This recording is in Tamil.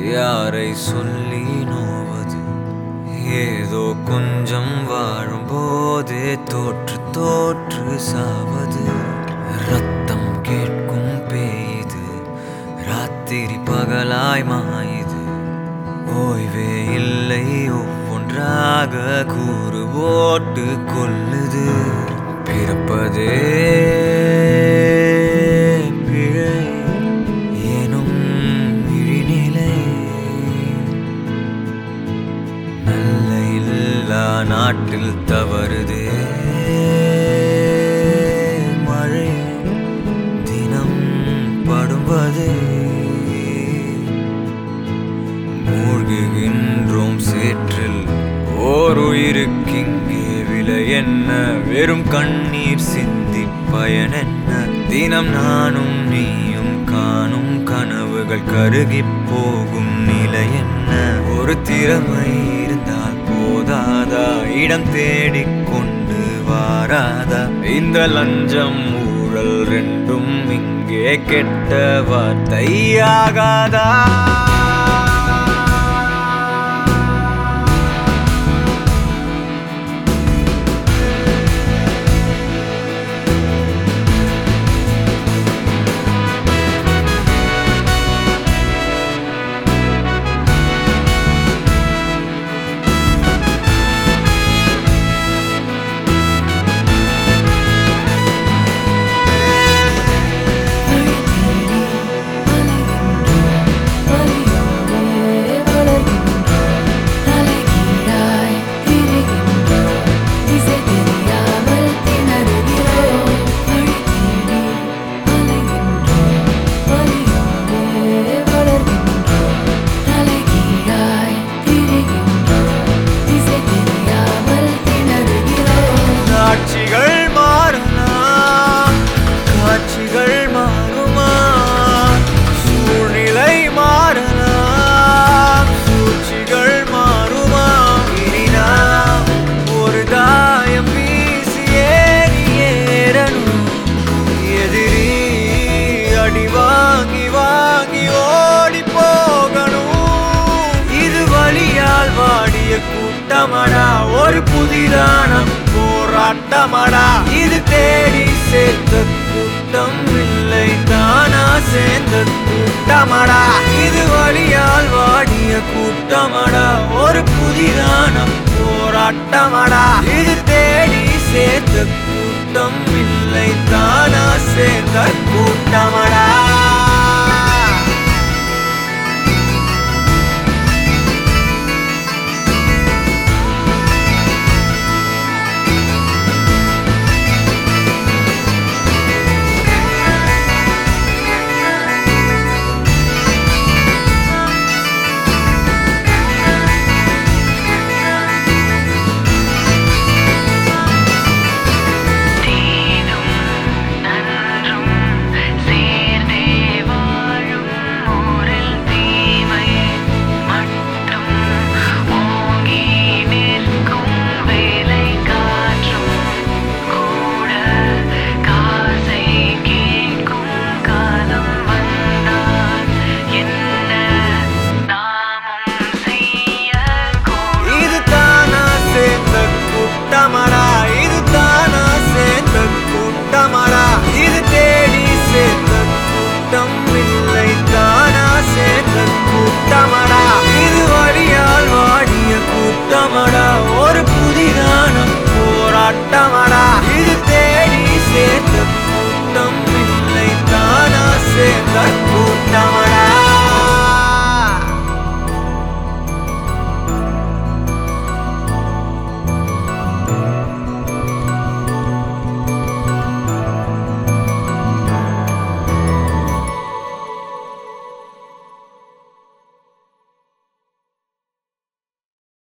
யாரை சொல்லி நோவது ஏதோ கொஞ்சம் வாழும் போதே தோற்று தோற்று சாவது ரத்தம் கேட்கும் பேயுது ராத்திரி பகலாய் மாயுது ஓய்வே இல்லை ஒவ்வொன்றாக கூறு போட்டு கொல்லுது பிறப்பதே பிழை எனும் விழிநிலை நல்ல இல்லா நாட்டில் தவறுதே மழை தினம் படுவதே மூழ்குகின்றோம் சேற்றில் ஓர் உயிருக்கிங்கே விலை என்ன வெறும் கண்ணீர் சிந்தி பயன் என்ன தினம் நானும் நீயும் காணும் கனவுகள் கருகிப் போகும் நிலை என்ன ஒரு திறமை இருந்தால் போதாதா இடம் தேடிக் கொண்டு வாராதா இந்த லஞ்சம் ஊழல் ரெண்டும் இங்கே கெட்ட வார்த்தையாகாதா காட்சிகள் மாறலாம் காட்சிகள் மாறுமா சூழ்நிலை மாறலாம் சூழ்ச்சிகள் மாறுமா இனி நாம் ஒரு தாயம் வீசி ஏறி ஏறணும் எதிரி அடி வாங்கி வாங்கி ஓடி போகணும் இது வழியால் வாடிய கூட்டமடா ஒரு புதிதான போராட்டமடா இது தேடி சேர்த்த கூட்டம் இல்லை தானா சேர்ந்த கூட்டமடா இது வழியால் வாடிய கூட்டமடா ஒரு புதிதான போராட்டமடா இது தேடி சேர்த்த கூட்டம் இல்லை தானா சேர்ந்த கூட்டமடா தீதும் நன்றும் சேர்ந்தே வாழும் ஊரில் தீமை மட்டும் ஓங்கி நிற்கும் வேலை காற்றும் கூட காசை கேட்கும் காலம் வந்தால் என்ன நாமும் செய்ய இது தானா சேர்ந்த கூட்டமடா இது தானா சேர்ந்த கூட்டமடா இது தேடி சேர்ந்த கூட்டம் இல்லை தானா சேர்ந்த கூட்டமடா இது வழியால் வாடிய கூட்டமடா ஒரு புதிதான போராட்டமடா இது தேடி சேர்ந்த கூட்டம் இல்லை தானா சேர்ந்த